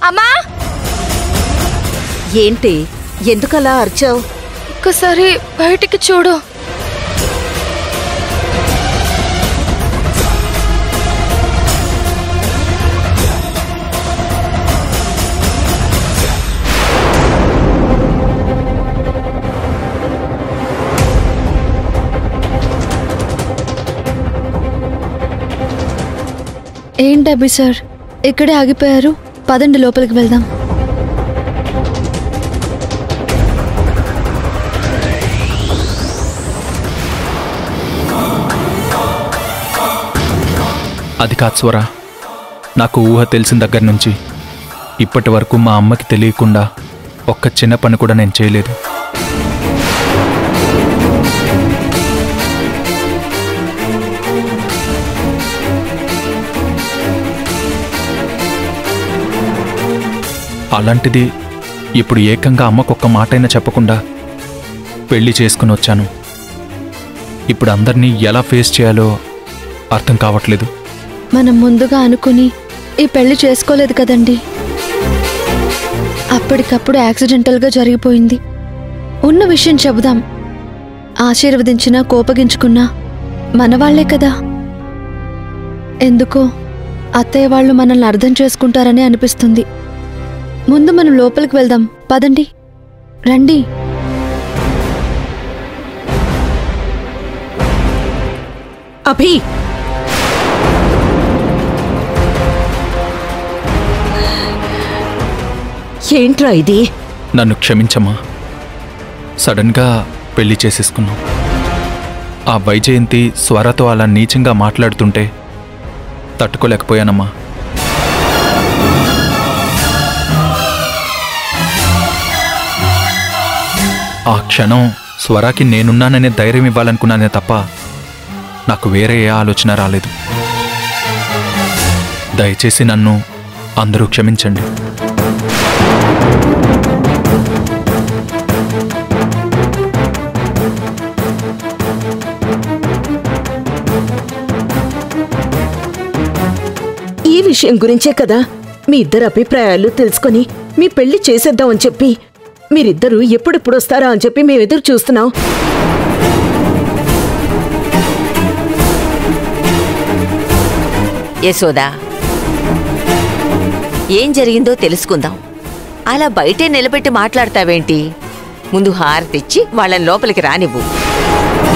అమ్మా ఏంటి ఎందుకలా అరిచావు ఒక్కసారి బయటికి చూడు ఏంటి అభి సార్ ఇక్కడే ఆగిపోయారు పదండి లోపలికి వెళ్దాం అది కాదు స్వరా నాకు ఊహ తెలిసిన దగ్గర నుంచి ఇప్పటి వరకు మా అమ్మకి తెలియకుండా ఒక్క చిన్న పని కూడా నేను చేయలేదు అలాంటిది ఇప్పుడు ఏకంగా అమ్మకొక్క మాటైనా చెప్పకుండా పెళ్లి చేసుకుని వచ్చాను ఇప్పుడు అందరినీ ఎలా ఫేస్ చేయాలో అర్థం కావట్లేదు మనం ముందుగా అనుకుని ఈ పెళ్లి చేసుకోలేదు కదండి అప్పటికప్పుడు యాక్సిడెంటల్గా జరిగిపోయింది ఉన్న విషయం చెబుదాం ఆశీర్వదించినా కోపగించుకున్నా మనవాళ్లే కదా ఎందుకో అత్తయ్య వాళ్ళు మనల్ని అర్థం చేసుకుంటారని అనిపిస్తుంది ముందు మనం లోపలికి వెళ్దాం పదండి రండి అభి ఏంట్రా ఇది నన్ను క్షమించమ్మా సడన్గా పెళ్లి చేసేసుకున్నాం ఆ వైజయంతి స్వరతో అలా నీచంగా మాట్లాడుతుంటే తట్టుకోలేకపోయానమ్మా ఆ క్షణం స్వరాకి నేనున్నాననే ధైర్యం ఇవ్వాలనుకున్నానే తప్ప నాకు వేరే ఏ ఆలోచన రాలేదు దయచేసి నన్ను అందరూ క్షమించండి ఈ విషయం గురించే కదా మీ ఇద్దరు అభిప్రాయాలు తెలుసుకొని మీ పెళ్లి చేసేద్దామని చెప్పి మీరిద్దరూ ఎప్పుడెప్పుడు వస్తారా అని చెప్పి మేము ఎదురు చూస్తున్నాం యశోదా ఏం జరిగిందో తెలుసుకుందాం అలా బయటే నిలబెట్టి మాట్లాడతావేంటి ముందు హారతిచ్చి వాళ్ళని లోపలికి రానివ్వు